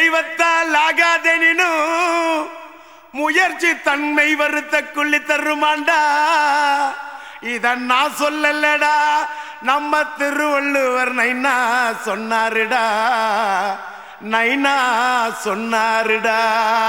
தெய்வத்தால் ஆகாதெனினும் முயற்சி தன்மை வருத்த குள்ளி தருமாண்டா இத நான் சொல்லலடா நம்ம திருவள்ளுவர் நைனா சொன்னாருடா நைனா சொன்னாருடா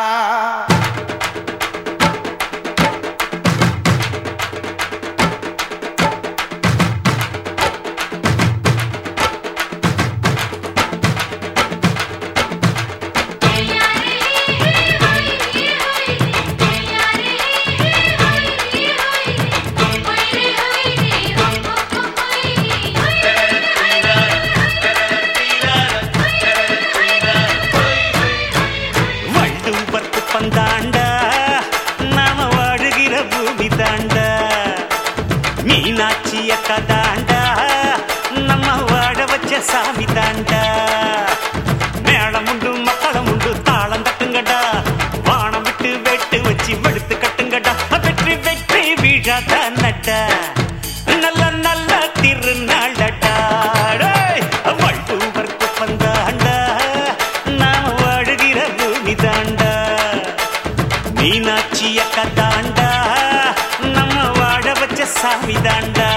வள்ளுவர்க்கு பந்தாண்டா நாம வாழுகிற பூமி தாண்டா மீனாட்சி அக்கா தாண்டா நம்ம வாழ வச்ச சாமி தாண்டா மேளம் உண்டு மக்களம் உண்டு தாளம் தட்டுங்கடா வானம் விட்டு வெட்டு வச்சு வெளுத்து கட்டுங்கடா வெற்றி வெற்றி வீழாத நட்டா நல்ல நல்ல திருநாளடா டேய், வள்ளுவர்க்கு பந்தாண்டா நாம வாழுகிற பூமி தாண்டா மீனாட்சி அக்கா தாண்டா நம்ம வாழ வச்ச சாமி தாண்டா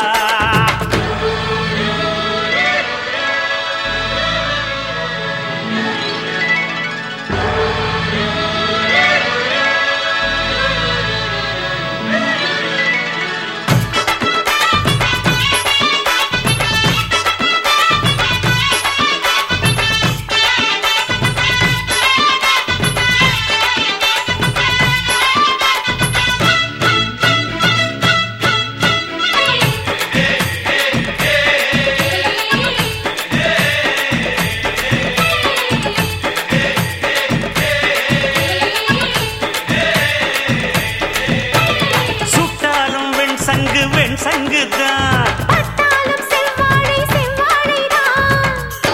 சுட்டாலும் வெண் சங்கு வெண் சங்கு தான் பட்டாலும் செவ்வாழை செவ்வாழைதான்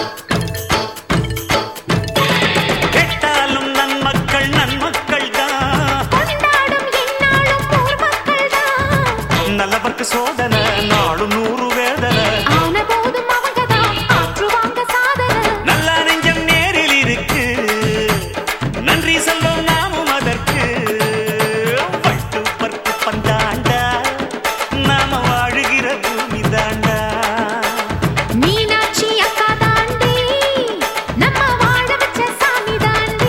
கெட்டாலும் நன்மக்கள் நன்மக்கள் தான் கொண்டாடும் எந்நாளும் ஊர் மக்கள்தான் நல்லவர்க்கு சோதனை நாளும் நூறு வேதனை ஆன போதும் அவங்கதான் ஆற்றுவாங்க சாதனை நல்ல நெஞ்சம் நேரில் இருக்கு நன்றி சொல்லும் நாமும் அதற்கு பட்டு பட்டு பந்தாண்டா நாம வாழுகிற பூமி தாண்டா மீனாட்சி அக்கா தாண்டி நம்ம வாழ வச்ச சாமி தாண்டி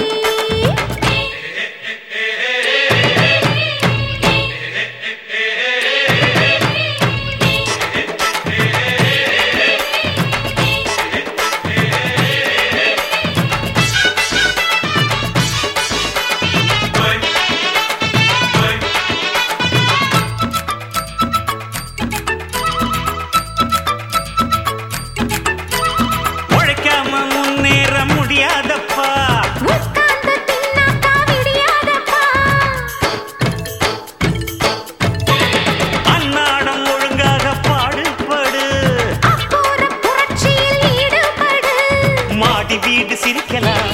உழைக்காம முன்னேற முடியாதப்பா உட்கார்ந்து தின்னாக்கா விடியாதப்பா அன்னாடம் ஒழுங்காக பாடுபடு அப்போற புரட்சியில் ஈடுபடு மாடி வீடு சிரிக்கலாம்